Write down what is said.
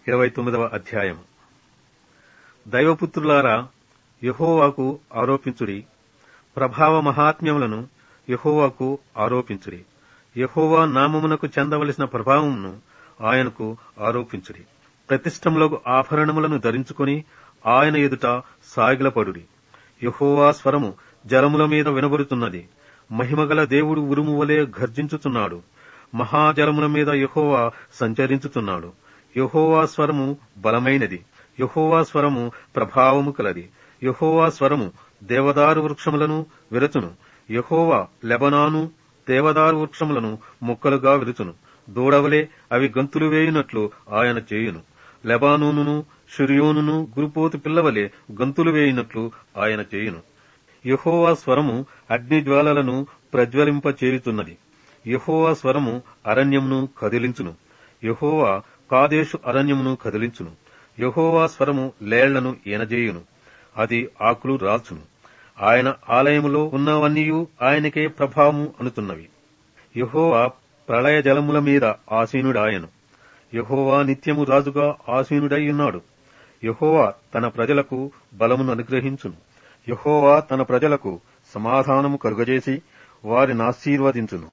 ఇరవై తొమ్మిదవ అధ్యాయం దైవపుత్రులారా యహోవాకు ఆరోపించుడి ప్రభావ మహాత్మ్యములను యహోవాకు ఆరోపించుడి యహోవా నామమునకు చెందవలసిన ప్రభావమును ఆయనకు ఆరోపించుడి ప్రతిష్టములకు ఆభరణములను ధరించుకొని ఆయన ఎదుట సాగిలపడుడి యహోవా స్వరము జలముల మీద వినబడుతున్నది మహిమగల దేవుడు ఉరుము వలె గర్జించుచున్నాడు మహాజలముల మీద యహోవా సంచరించుతున్నాడు యహోవా స్వరము బలమైనది యహోవా స్వరము ప్రభావము కలది యహోవా స్వరము దేవదారు వృక్షములను విరచును యహోవా లెబనాను దేవదారు వృక్షములను ముక్కలుగా విరుచును దూడవలే అవి గంతులు వేయునట్లు ఆయన చేయును లెబానోనును షురియోనును గురుపోతు పిల్లవలే గంతులు వేయినట్లు ఆయన చేయును యహోవా స్వరము అగ్నిజ్వాలలను ప్రజ్వలింప చేయుతున్నది యహోవా స్వరము అరణ్యమును కదిలించును యహోవా కాదేశు అరణ్యమును కదిలించును యహోవా స్వరము లేళ్లను ఈనజేయును అది ఆకులు రాల్చును ఆయన ఆలయములో ఉన్నవన్నీయు ఆయనకే ప్రభావము అనుతున్నవి యహోవా ప్రళయ జలముల మీద ఆసీనుడాయను యహోవా నిత్యము రాజుగా ఆసీనుడై ఉన్నాడు యహోవా తన ప్రజలకు బలమును అనుగ్రహించును యహోవా తన ప్రజలకు సమాధానము కలుగజేసి వారిని ఆశీర్వదించును